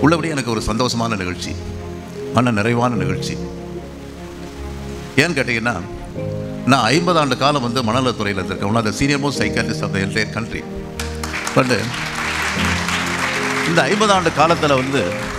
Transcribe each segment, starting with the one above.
உள்ளபடி எனக்கு ஒரு சந்தோஷமான நிகழ்ச்சி மன நிறைவான நிகழ்ச்சி ஏன்னு கேட்டிங்கன்னா நான் ஐம்பது ஆண்டு காலம் வந்து மனநலத்துறையில் இருந்திருக்கேன் one of the senior most psychiatrist of the entire country but இந்த ஐம்பது ஆண்டு காலத்தில் வந்து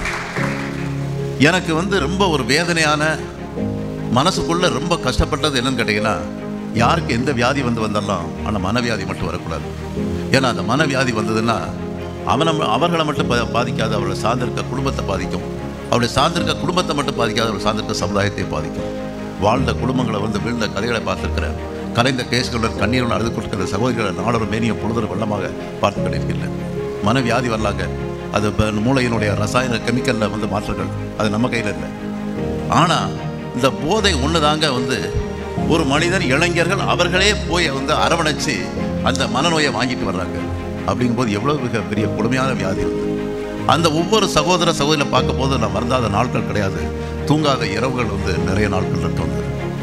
எனக்கு வந்து ரொம்ப ஒரு வேதனையான மனசுக்குள்ள ரொம்ப கஷ்டப்பட்டது என்னன்னு கேட்டிங்கன்னா யாருக்கு எந்த வியாதி வந்து வந்தாலும் ஆனால் மனவியாதி மட்டும் வரக்கூடாது ஏன்னா அந்த மனவியாதி வந்ததுன்னா அவனை அவர்களை மட்டும் பா- பாதிக்காது அவர்களை சார்ந்திருக்க குடும்பத்தை பாதிக்கும் அவருடைய சார்ந்திருக்க குடும்பத்தை மட்டும் பாதிக்காது அவர் சார்ந்திருக்க சமுதாயத்தை பாதிக்கும் வாழ்ந்த குடும்பங்களை வந்து வீழ்ந்த கதைகளை பார்த்துருக்கிறேன் கலைந்த கேஸ்களுடன் கண்ணீருடன் அழுது கொடுக்கிற சகோதரிகளை நாளொரு மேனிய பொழுதொரு வெள்ளமாக பார்த்து கொண்டிருக்கிறேன் மனவியாதி வரலாங்க அது இப்போ மூளையினுடைய ரசாயன கெமிக்கலில் வந்து மாற்றங்கள் அது நம்ம கையில் இல்லை ஆனால் இந்த போதை ஒன்று தாங்க வந்து ஒரு மனிதர் இளைஞர்கள் அவர்களே போய் வந்து அரவணைச்சு அந்த மனநோயை வாங்கிட்டு வர்றாங்க அப்படிங்கும்போது எவ்வளோ மிக பெரிய கொடுமையான வியாதி வந்து அந்த ஒவ்வொரு சகோதர சகோதரியை பார்க்கும் போது நான் வருந்தாத நாட்கள் கிடையாது தூங்காத இரவுகள் வந்து நிறைய நாட்கள் இருக்கு வந்து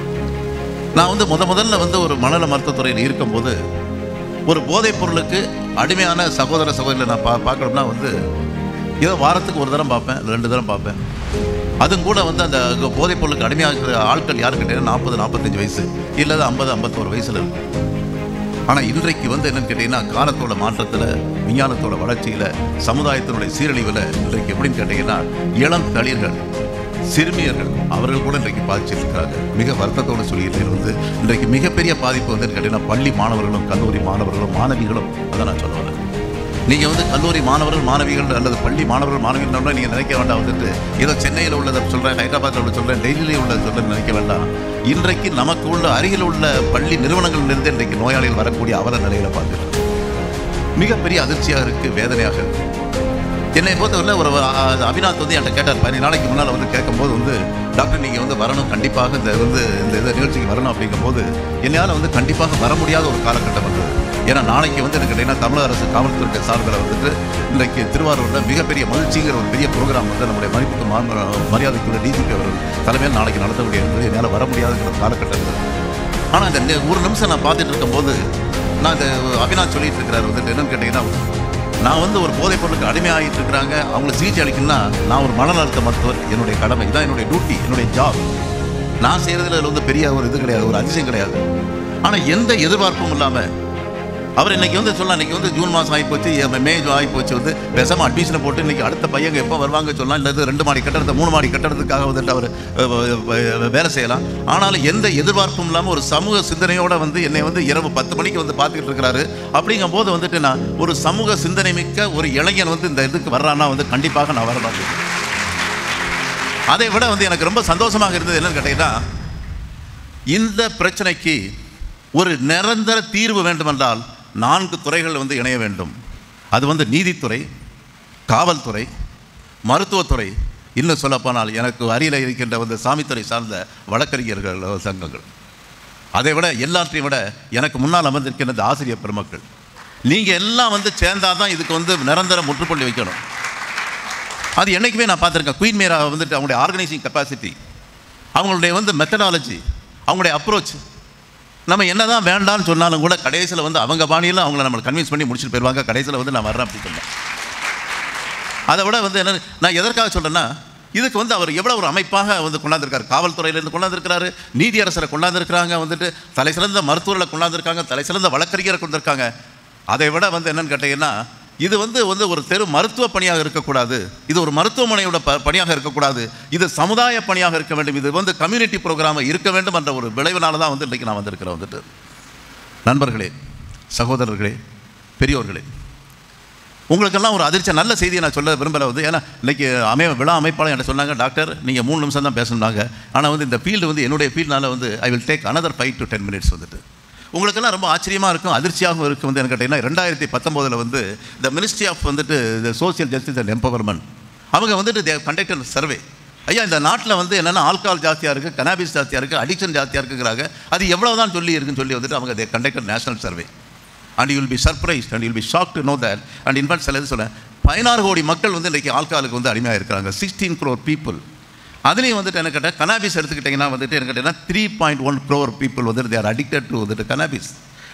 நான் வந்து முத முதல்ல வந்து ஒரு மனநல மருத்துவத்துறையில் இருக்கும்போது ஒரு போதைப் பொருளுக்கு அடிமையான சகோதர சகோதரிகளை நான் பா பார்க்கணும்னா வந்து ஏதோ வாரத்துக்கு ஒரு தரம் பார்ப்பேன் ரெண்டு தரம் பார்ப்பேன் அதுவும் கூட வந்து அந்த போதைப் பொருளுக்கு அடிமையாகிற ஆட்கள் யாரு கேட்டீங்கன்னா நாற்பது நாற்பத்தஞ்சு வயசு இல்லது ஐம்பது ஐம்பத்தோரு வயசுல இருக்கும் ஆனால் இன்றைக்கு வந்து என்னன்னு கேட்டிங்கன்னா காலத்தோட மாற்றத்தில் விஞ்ஞானத்தோட வளர்ச்சியில் சமுதாயத்தினுடைய சீரழிவில் இன்றைக்கு எப்படின்னு கேட்டிங்கன்னா இளம் தளிர்கள் சிறுமியர்கள் அவர்கள் கூட இன்றைக்கு பாதிச்சிருக்கிறாங்க மிக வருத்தத்தோடு சொல்லியிருக்கிறது வந்து இன்றைக்கு மிகப்பெரிய பாதிப்பு வந்து கேட்டிங்கன்னா பள்ளி மாணவர்களும் கல்லூரி மாணவர்களும் மாணவிகளும் அதை நான் சொல்ல வரேன் நீங்கள் வந்து கல்லூரி மாணவர்கள் மாணவிகள் அல்லது பள்ளி மாணவர்கள் மாணவிகள் நீங்கள் நினைக்க வேண்டாம் வந்துட்டு ஏதோ சென்னையில் உள்ளதை சொல்கிறேன் ஹைதராபாத்தில் உள்ள சொல்கிறேன் டெல்லியிலே உள்ளதை சொல்கிறேன் நினைக்க வேண்டாம் இன்றைக்கு நமக்கு உள்ள அருகில் உள்ள பள்ளி நிறுவனங்களிலிருந்து இன்றைக்கு நோயாளிகள் வரக்கூடிய அவல நிலையில பார்த்துட்டு மிகப்பெரிய அதிர்ச்சியாக இருக்குது வேதனையாக இருக்கு என்னை பொறுத்தவரை ஒரு அ- அபிநாத் வந்து என்கிட்ட கேட்டார் பதினஞ்சு நாளைக்கு முன்னால் வந்து கேட்கும்போது வந்து டாக்டர் நீங்கள் வந்து வரணும் கண்டிப்பாக இந்த வந்து இந்த இது நிகழ்ச்சிக்கு வரணும் அப்படிங்கும்போது என்னால் வந்து கண்டிப்பாக வர முடியாத ஒரு காலகட்டம் வந்தது ஏன்னா நாளைக்கு வந்து எனக்கு கேட்டீங்கன்னா தமிழக அரசு காவல்துறை சார்பில் வந்துட்டு இன்றைக்கு திருவாரூரில் மிகப்பெரிய மகிழ்ச்சிங்கிற ஒரு பெரிய ப்ரோக்ராம் வந்து நம்முடைய மதிப்புக்கு மா- மரியாதைக்குள்ள டிஜிபி அவர்கள் தலைமையில் நாளைக்கு நடத்தக்கூடிய என்பது என்னால் வர முடியாதுங்கிற காலகட்டம் இருந்தது ஆனால் இந்த நெ- ஒரு நிமிஷம் நான் பார்த்துட்டு இருக்கும்போது நான் இந்த அபிநாத் சொல்லிட்டு இருக்கிறார் வந்துட்டு என்னன்னு கேட்டிங்கன்னா நான் வந்து ஒரு போதைப் பொருளுக்கு அடிமையாகிட்டு இருக்கிறாங்க அவங்களுக்கு சிகிச்சை அளிக்கணும்னா நான் ஒரு மனநலத்த மருத்துவர் என்னுடைய கடமை இதான் என்னுடைய டியூட்டி என்னுடைய ஜாப் நான் செய்கிறதுல இதுல வந்து பெரிய ஒரு இது கிடையாது ஒரு அதிசயம் கிடையாது ஆனால் எந்த எதிர்பார்ப்பும் இல்லாமல் அவர் இன்னைக்கு வந்து சொல்லலாம் இன்னைக்கு வந்து ஜூன் மாதம் ஆகி போச்சு எ- மே ஆகி போச்சு வந்து பேசாமல் அட்மிஷனை போட்டு இன்னைக்கு அடுத்த பையங்க எப்போ வருவாங்க சொல்லலாம் இல்லை ரெண்டு மாடி கட்டடத்தை மூணு மாடி கட்டடத்துக்காக வந்துட்டு அவர் வேலை செய்யலாம் ஆனாலும் எந்த எதிர்பார்ப்பும் இல்லாமல் ஒரு சமூக சிந்தனையோட வந்து என்னை வந்து இரவு பத்து மணிக்கு வந்து பார்த்துக்கிட்டு இருக்கிறாரு அப்படிங்கும் போது வந்துட்டு நான் ஒரு சமூக சிந்தனை மிக்க ஒரு இளைஞன் வந்து இந்த இதுக்கு வர்றான்னா வந்து கண்டிப்பாக நான் வர மாட்டேன் அதை விட வந்து எனக்கு ரொம்ப சந்தோஷமாக இருந்தது என்னன்னு கேட்டீங்கன்னா இந்த பிரச்சனைக்கு ஒரு நிரந்தர தீர்வு வேண்டுமென்றால் நான்கு துறைகள் வந்து இணைய வேண்டும் அது வந்து நீதித்துறை காவல்துறை மருத்துவத்துறை இன்னும் சொல்லப்போனால் எனக்கு அருகில் இருக்கின்ற வந்து சாமித்துறை சார்ந்த வழக்கறிஞர்கள் சங்கங்கள் அதை விட எல்லாற்றையும் விட எனக்கு முன்னால் அமர்ந்திருக்கின்ற இந்த ஆசிரியர் பெருமக்கள் நீங்கள் எல்லாம் வந்து சேர்ந்தாதான் தான் இதுக்கு வந்து நிரந்தர முற்றுப்புள்ளி வைக்கணும் அது என்றைக்குமே நான் பார்த்துருக்கேன் குயின் மேரா வந்துட்டு அவங்களுடைய ஆர்கனைசிங் கெப்பாசிட்டி அவங்களுடைய வந்து மெத்தடாலஜி அவங்களுடைய அப்ரோச் நம்ம என்னதான் வேண்டாம்னு சொன்னாலும் கூட கடைசியில் வந்து அவங்க பாணியில் அவங்கள நம்மளை கன்வின்ஸ் பண்ணி முடிச்சுட்டு போயிடுவாங்க கடைசியில் வந்து நான் வர்றேன் அப்படி சொன்னேன் அதை விட வந்து என்ன நான் எதற்காக சொல்கிறேன்னா இதுக்கு வந்து அவர் எவ்வளோ ஒரு அமைப்பாக வந்து கொண்டாந்துருக்காரு காவல்துறையிலேருந்து கொண்டாந்துருக்கிறாரு நீதியரசரை கொண்டாந்துருக்கிறாங்க வந்துட்டு தலை சிறந்த மருத்துவர்களை கொண்டாந்துருக்காங்க தலை சிறந்த வழக்கறிஞரை கொண்டிருக்காங்க அதை விட வந்து என்னன்னு கேட்டிங்கன்னா இது வந்து வந்து ஒரு தெரு மருத்துவ பணியாக இருக்கக்கூடாது இது ஒரு மருத்துவமனையோட ப பணியாக இருக்கக்கூடாது இது சமுதாய பணியாக இருக்க வேண்டும் இது வந்து கம்யூனிட்டி ப்ரோக்ராமாக இருக்க வேண்டும் என்ற ஒரு விளைவினால தான் வந்து இன்றைக்கி நான் வந்திருக்கிறேன் வந்துட்டு நண்பர்களே சகோதரர்களே பெரியோர்களே உங்களுக்கெல்லாம் ஒரு அதிர்ச்சி நல்ல செய்தியை நான் சொல்ல விரும்பலை வந்து ஏன்னா இன்னைக்கு அமை விழா அமைப்பாளர் என்கிட்ட சொன்னாங்க டாக்டர் நீங்கள் மூணு நிமிஷம் தான் பேசணுனாங்க ஆனால் வந்து இந்த ஃபீல்டு வந்து என்னுடைய ஃபீல்ட்னால வந்து I will take another five to ten minutes வந்துட்டு உங்களுக்கெல்லாம் ரொம்ப ஆச்சரியமாக இருக்கும் அதிர்ச்சியாகவும் இருக்கும் வந்து என்ன கேட்டிங்கன்னா ரெண்டாயிரத்தி பத்தொம்போதில் வந்து இந்த மினிஸ்ட்ரி ஆஃப் வந்துட்டு இந்த சோசியல் ஜஸ்டிஸ் அண்ட் எம்பவர்மெண்ட் அவங்க வந்துட்டு தே கண்டக்டர் சர்வே ஐயா இந்த நாட்டில் வந்து என்னென்னா ஆல்கஹால் ஜாஸ்தியாக இருக்குது கனாபிஸ் ஜாஸ்தியாக இருக்குது அடிக்ஷன் ஜாஸ்தியாக இருக்குங்கிறாங்க அது எவ்வளோ தான் சொல்லி இருக்குன்னு சொல்லி வந்துட்டு அவங்க they conducted national survey and you will be surprised and you'll be shock to know that and in fact சில இது சொல்லேன் பதினாறு கோடி மக்கள் வந்து இன்றைக்கி ஆல்கஹாலுக்கு வந்து அடிமையாக இருக்கிறாங்க சிக்ஸ்டீன் க்ரோர் பீப்புள் அதுலேயும் வந்துட்டு என்ன கேட்டால் கனாபிஸ் எடுத்துக்கிட்டிங்கன்னா வந்துட்டு என்ன கேட்டிங்கன்னா three point one crore people வந்துட்டு தேர் அடிக்டட் டு வந்துட்டு கனாபிஸ்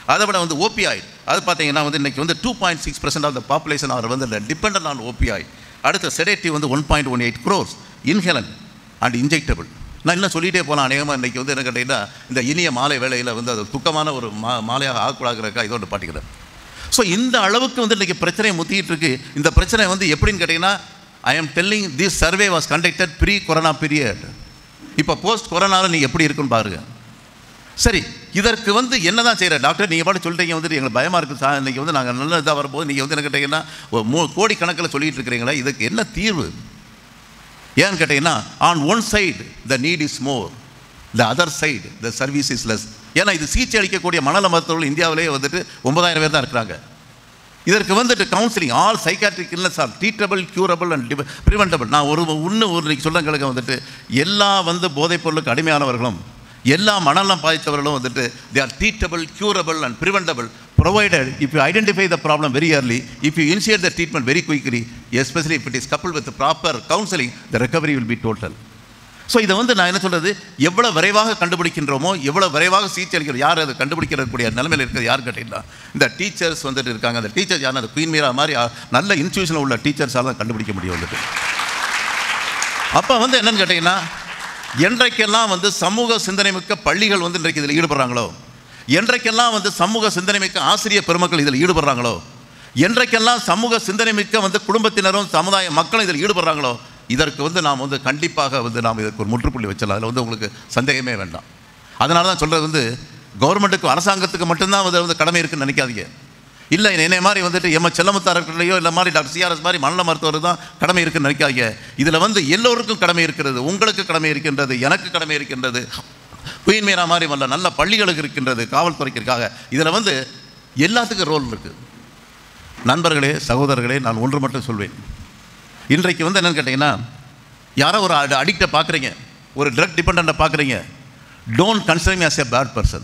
அதை விட வந்து ஓபிஐ அது பார்த்தீங்கன்னா வந்து இன்றைக்கி வந்து two point six percent of the population are வந்து டிபெண்ட் ஆன் ஓபிஐ அடுத்த செடேட்டிவ் வந்து one point one eight crores inhalant and injectable நான் இன்னும் சொல்லிகிட்டே போகலாம் அநேகமாக இன்றைக்கி வந்து என்ன கேட்டிங்கன்னா இந்த இனிய மாலை வேளையில் வந்து அது துக்கமான ஒரு மா மாலையாக ஆகக்கூடாதுக்கா இதோடு பாட்டிக்கிறேன் ஸோ இந்த அளவுக்கு வந்து இன்றைக்கி பிரச்சனை முத்திக்கிட்டு இருக்கு இந்த பிரச்சனை வந்து எப்படின்னு கேட்டிங்கன்னா I am telling this survey was conducted pre corona period இப்போ போஸ்ட் கொரோனாவில் நீ எப்படி இருக்குன்னு பாருங்க சரி இதற்கு வந்து என்ன தான் செய்கிற டாக்டர் நீங்கள் பாட்டு சொல்லிட்டீங்க வந்துட்டு எங்களுக்கு பயமாக இருக்குது சார் இன்றைக்கி வந்து நாங்கள் நல்ல இதாக வரும்போது நீங்கள் வந்து என்ன கேட்டிங்கன்னா ஒரு மூ கோடி கணக்கில் சொல்லிட்டு இருக்கிறீங்களா இதுக்கு என்ன தீர்வு ஏன்னு கேட்டிங்கன்னா on one side the need is more the other side the service is less ஏன்னா இது சிகிச்சை அளிக்கக்கூடிய மனநல மருத்துவர்கள் இந்தியாவிலேயே வந்துட்டு ஒன்பதாயிரம் பேர் தான் இருக்கிறாங்க இதற்கு வந்துட்டு counselling all psychiatric illness are treatable curable and preventable நான் ஒரு இன்னும் ஒரு இன்னைக்கு சொல்கிறங்களுக்கு வந்துட்டு எல்லா வந்து போதைப் பொருளுக்கு அடிமையானவர்களும் எல்லா மனநலம் பாதித்தவர்களும் வந்துட்டு they are treatable curable and preventable provided if you identify the problem very early if you initiate the treatment very quickly especially if it is couple with proper counselling the recovery will be total so இதை வந்து நான் என்ன சொல்கிறது எவ்வளோ விரைவாக கண்டுபிடிக்கின்றோமோ எவ்வளோ விரைவாக சிகிச்சை அளிக்கிறோம் யார் அதை கண்டுபிடிக்கிறக்கூடிய நிலைமையில் இருக்கிறது யார் கேட்டீங்கன்னா இந்த டீச்சர்ஸ் வந்துட்டு இருக்காங்க அந்த டீச்சர்ஸ் யாரும் அந்த குயின் மீரா மாதிரி ஆ- நல்ல இன்ஸ்டியூஷனில் உள்ள டீச்சர்ஸால் தான் கண்டுபிடிக்க முடியும் வந்துட்டு அப்போ வந்து என்னன்னு கேட்டிங்கன்னா என்றைக்கெல்லாம் வந்து சமூக சிந்தனை மிக்க பள்ளிகள் வந்து இன்றைக்கு இதில் ஈடுபடுறாங்களோ என்றைக்கெல்லாம் வந்து சமூக சிந்தனை மிக்க ஆசிரியர் பெருமக்கள் இதில் ஈடுபடுறாங்களோ என்றைக்கெல்லாம் சமூக சிந்தனை மிக்க வந்து குடும்பத்தினரும் சமுதாய மக்களும் இதில் ஈடுபடுறாங்களோ இதற்கு வந்து நாம் வந்து கண்டிப்பாக வந்து நாம் இதற்கு ஒரு முற்றுப்புள்ளி வச்சலாம் அதில் வந்து உங்களுக்கு சந்தேகமே வேண்டாம் அதனால தான் சொல்கிறது வந்து கவர்மெண்ட்டுக்கு அரசாங்கத்துக்கு மட்டும்தான் வந்து வந்து கடமை இருக்குன்னு நினைக்காதீங்க இல்லை என்னை மாதிரி வந்துட்டு எம்ம செல்லமுத்தாரர்களையோ இல்லை மாதிரி டாக்டர் சிஆர்எஸ் மாதிரி மனநல மருத்துவர் தான் கடமை இருக்குன்னு நினைக்காதீங்க இதில் வந்து எல்லோருக்கும் கடமை இருக்கிறது உங்களுக்கு கடமை இருக்கின்றது எனக்கு கடமை இருக்கின்றது குயின் மீரா மாதிரி வல்ல நல்ல பள்ளிகளுக்கு இருக்கின்றது காவல்துறைக்கு இருக்காங்க இதில் வந்து எல்லாத்துக்கும் ரோல் இருக்குது நண்பர்களே சகோதரர்களே நான் ஒன்று மட்டும் சொல்வேன் இன்றைக்கு வந்து என்னன்னு கேட்டிங்கன்னா யாரோ ஒரு அடிக்டை பார்க்குறீங்க ஒரு ட்ரக் டிபெண்ட்டை பார்க்குறீங்க don't consider as a bad person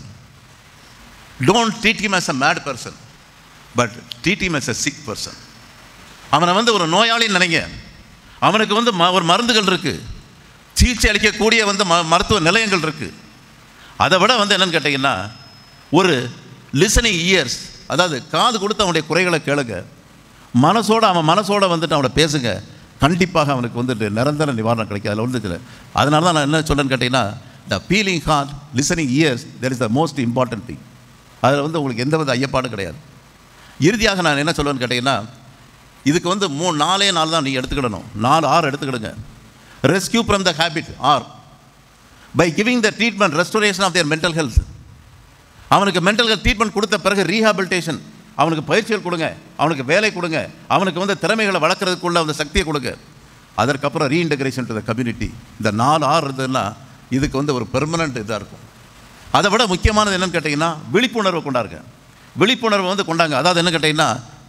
don't treat him as a mad person but treat him as a sick person அவனை வந்து ஒரு நோயாளின்னு நினைங்க அவனுக்கு வந்து ம ஒரு மருந்துகள் இருக்குது சிகிச்சை அளிக்கக்கூடிய வந்து ம மருத்துவ நிலையங்கள் இருக்குது அதை விட வந்து என்னன்னு கேட்டிங்கன்னா ஒரு லிசனிங் இயர்ஸ் அதாவது காது கொடுத்து அவனுடைய குறைகளை கேளுங்க மனசோட அவன் மனசோட வந்துட்டு அவனை பேசுங்க கண்டிப்பாக அவனுக்கு வந்துட்டு நிரந்தர நிவாரணம் கிடைக்கும் அதில் வந்து அதனால தான் நான் என்ன சொல்றேன்னு கேட்டிங்கன்னா the feeling heart listening ears there is the most important thing அதில் வந்து உங்களுக்கு எந்தவித ஐயப்பாடும் கிடையாது இறுதியாக நான் என்ன சொல்லுவேன்னு கேட்டிங்கன்னா இதுக்கு வந்து மூணு நாலே நாள் தான் நீங்கள் எடுத்துக்கிடணும் நாலு ஆறு எடுத்துக்கிடுங்க rescue from the habit or by giving the treatment restoration of their mental health அவனுக்கு மென்டல் ஹெல்த் ட்ரீட்மெண்ட் கொடுத்த பிறகு ரீஹாபிலிட்டேஷன் அவனுக்கு பயிற்சிகள் கொடுங்க அவனுக்கு வேலை கொடுங்க அவனுக்கு வந்து திறமைகளை வளர்க்குறதுக்குள்ள அந்த சக்தியை கொடுங்க அதற்கப்புறம் ரீஇன்டகிரேஷன் டு த கம்யூனிட்டி இந்த நாலு ஆறு இருந்ததுன்னா இதுக்கு வந்து ஒரு பெர்மனண்ட் இதாக இருக்கும் அதை விட முக்கியமானது என்னன்னு கேட்டிங்கன்னா விழிப்புணர்வு கொண்டாருங்க விழிப்புணர்வு வந்து கொண்டாங்க அதாவது என்ன கேட்டிங்கன்னா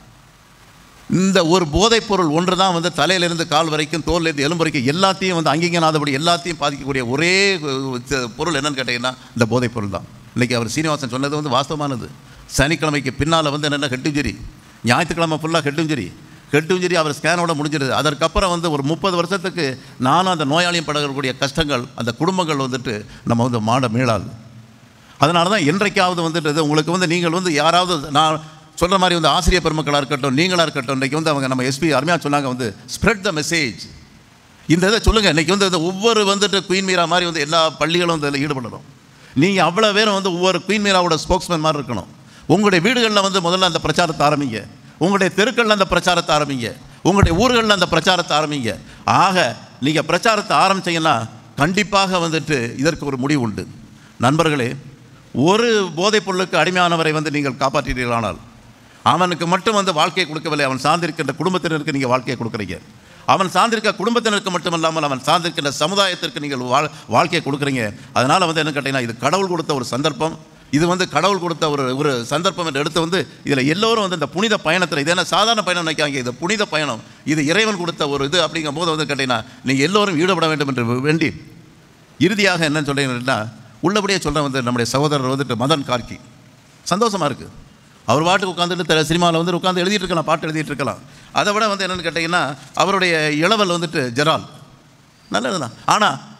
இந்த ஒரு போதைப் பொருள் ஒன்று தான் வந்து தலையிலிருந்து கால் வரைக்கும் தோல்லேருந்து எலும்பு வரைக்கும் எல்லாத்தையும் வந்து அங்கீங்கனாதபடி எல்லாத்தையும் பாதிக்கக்கூடிய ஒரே அஹ், பொருள் என்னன்னு கேட்டிங்கன்னா இந்த போதைப் பொருள் தான் இன்றைக்கி அவர் சீனிவாசன் சொன்னது வந்து வாஸ்தவமானது சனிக்கிழமைக்கு பின்னால் வந்து என்னென்ன கெட்டுஞ்சேரி ஞாயிற்றுக்கிழமை ஃபுல்லாக கெட்டுஞ்சேரி கெட்டுஞ்சேரி அவர் ஸ்கேனோட முடிஞ்சிருது அதற்கப்புறம் வந்து ஒரு முப்பது வருஷத்துக்கு நானும் அந்த நோயாளியும் படக்கூடிய கஷ்டங்கள் அந்த குடும்பங்கள் வந்துட்டு நம்ம வந்து மாட மீளாது அதனால தான் என்றைக்காவது வந்துட்டு இது உங்களுக்கு வந்து நீங்கள் வந்து யாராவது நான் சொல்கிற மாதிரி வந்து ஆசிரியர் பெருமக்களாக இருக்கட்டும் நீங்களாக இருக்கட்டும் இன்றைக்கி வந்து அவங்க நம்ம எஸ்பி அருமையாக சொன்னாங்க வந்து ஸ்ப்ரெட் த மெசேஜ் இந்த இதை சொல்லுங்கள் இன்றைக்கி வந்து இந்த ஒவ்வொரு வந்துட்டு குயின் மீரா மாதிரி வந்து எல்லா பள்ளிகளும் இதில் ஈடுபடணும் நீங்கள் அவ்வளோ பேரும் வந்து ஒவ்வொரு குயின் மீராவோட ஸ்போக்ஸ்மேன் மாதிரி இருக்கணும் உங்களுடைய வீடுகளில் வந்து முதல்ல அந்த பிரச்சாரத்தை ஆரம்பிங்க உங்களுடைய தெருக்களில் அந்த பிரச்சாரத்தை ஆரம்பிங்க உங்களுடைய ஊர்களில் அந்த பிரச்சாரத்தை ஆரம்பிங்க ஆக நீங்கள் பிரச்சாரத்தை ஆரம்பிச்சீங்கன்னா கண்டிப்பாக வந்துட்டு இதற்கு ஒரு முடிவு உண்டு நண்பர்களே ஒரு போதைப் பொருளுக்கு அடிமையானவரை வந்து நீங்கள் காப்பாற்றீர்களானால் அவனுக்கு மட்டும் வந்து வாழ்க்கையை கொடுக்கவில்லை அவன் சார்ந்திருக்கின்ற குடும்பத்தினருக்கு நீங்கள் வாழ்க்கையை கொடுக்குறீங்க அவன் சார்ந்திருக்க குடும்பத்தினருக்கு மட்டுமல்லாமல் அவன் சார்ந்திருக்கின்ற சமுதாயத்திற்கு நீங்கள் வாழ் வாழ்க்கையை கொடுக்குறீங்க அதனால் வந்து என்ன கேட்டிங்கன்னா இது கடவுள் கொடுத்த ஒரு சந்தர்ப்பம் இது வந்து கடவுள் கொடுத்த ஒரு ஒரு சந்தர்ப்பம் என்று எடுத்து வந்து இதில் எல்லோரும் வந்து இந்த புனித பயணத்தில் இது என்ன சாதாரண பயணம் நினைக்காங்க இது புனித பயணம் இது இறைவன் கொடுத்த ஒரு இது அப்படிங்கும் போது வந்து கேட்டிங்கன்னா நீங்கள் எல்லோரும் ஈடுபட வேண்டும் என்று வேண்டி இறுதியாக என்னன்னு சொல்கிறீங்கன்னா உள்ளபடியே சொல்கிறேன் வந்து நம்முடைய சகோதரர் வந்துட்டு மதன் கார்கி சந்தோஷமாக இருக்குது அவர் பாட்டுக்கு உட்காந்துட்டு சினிமாவில் வந்து உட்காந்து எழுதிட்டு இருக்கலாம் பாட்டு எழுதிட்டு இருக்கலாம் அதை விட வந்து என்னென்னு கேட்டிங்கன்னா அவருடைய இளவல் வந்துட்டு ஜெரால் நல்லது தான் ஆனால்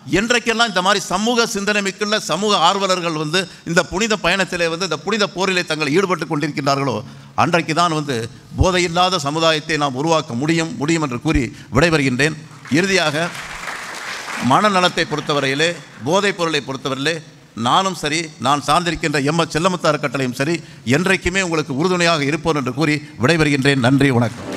என்றைக்கெல்லாம் இந்த மாதிரி சமூக சிந்தனை மிக்குள்ள சமூக ஆர்வலர்கள் வந்து இந்த புனித பயணத்திலே வந்து இந்த புனித போரிலே தங்கள் ஈடுபட்டு கொண்டிருக்கின்றார்களோ அன்றைக்கு தான் வந்து போதையில்லாத சமுதாயத்தை நாம் உருவாக்க முடியும் முடியும் என்று கூறி விடைபெறுகின்றேன் இறுதியாக மனநலத்தை பொறுத்தவரையிலே போதைப் பொருளை பொறுத்தவரையிலே நானும் சரி நான் சார்ந்திருக்கின்ற எம்ம செல்லமுத்தார் கட்டளையும் சரி என்றைக்குமே உங்களுக்கு உறுதுணையாக இருப்போம் என்று கூறி விடைபெறுகின்றேன் நன்றி வணக்கம்